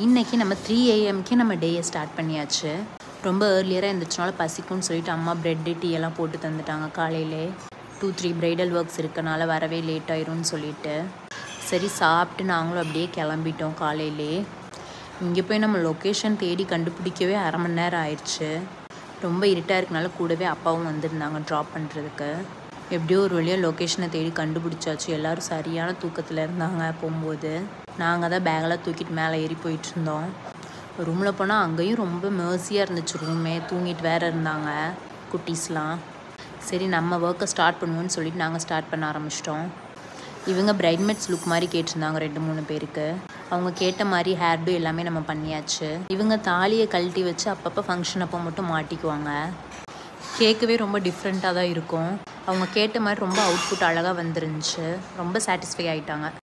இன்றைக்கி நம்ம த்ரீ ஏஎம்க்கே நம்ம டேயை ஸ்டார்ட் பண்ணியாச்சு ரொம்ப ஏர்லியராக இருந்துச்சுனால பசிக்கும்னு சொல்லிட்டு அம்மா ப்ரெட்டு டீ எல்லாம் போட்டு தந்துட்டாங்க காலையிலே டூ த்ரீ ப்ரைடல் ஒர்க்ஸ் இருக்கனால வரவே லேட் ஆயிரும்னு சொல்லிட்டு சரி சாப்பிட்டு நாங்களும் அப்படியே கிளம்பிட்டோம் காலையிலே இங்கே போய் நம்ம லொக்கேஷன் தேடி கண்டுபிடிக்கவே அரை மணி நேரம் ஆயிடுச்சு ரொம்ப இருட்டாக இருக்கனால கூடவே அப்பாவும் வந்திருந்தாங்க ட்ராப் பண்ணுறதுக்கு எப்படியோ ஒரு வழியாக லொக்கேஷனை தேடி கண்டுபிடிச்சாச்சு எல்லோரும் சரியான தூக்கத்தில் இருந்தாங்க போகும்போது நாங்கள் தான் பேக்கெல்லாம் தூக்கிட்டு மேலே ஏறி போயிட்டு இருந்தோம் ரூமில் போனால் அங்கேயும் ரொம்ப மேர்சியாக இருந்துச்சு ரூமே தூங்கிட்டு வேற இருந்தாங்க குட்டீஸ்லாம் சரி நம்ம ஒர்க்கை ஸ்டார்ட் பண்ணுவோம்னு சொல்லிட்டு நாங்கள் ஸ்டார்ட் பண்ண ஆரம்பிச்சிட்டோம் இவங்க பிரைட்மெட்ஸ் லுக் மாதிரி கேட்டிருந்தாங்க ரெண்டு மூணு பேருக்கு அவங்க கேட்ட மாதிரி ஹேர்டு எல்லாமே நம்ம பண்ணியாச்சு இவங்க தாலியை கழட்டி வச்சு அப்பப்போ ஃபங்க்ஷன் அப்போ மட்டும் மாட்டிக்குவாங்க கேட்கவே ரொம்ப டிஃப்ரெண்ட்டாக தான் இருக்கும் அவங்க கேட்ட மாதிரி ரொம்ப அவுட்புட் அழகாக வந்துருந்துச்சு ரொம்ப சாட்டிஸ்ஃபை ஆயிட்டாங்க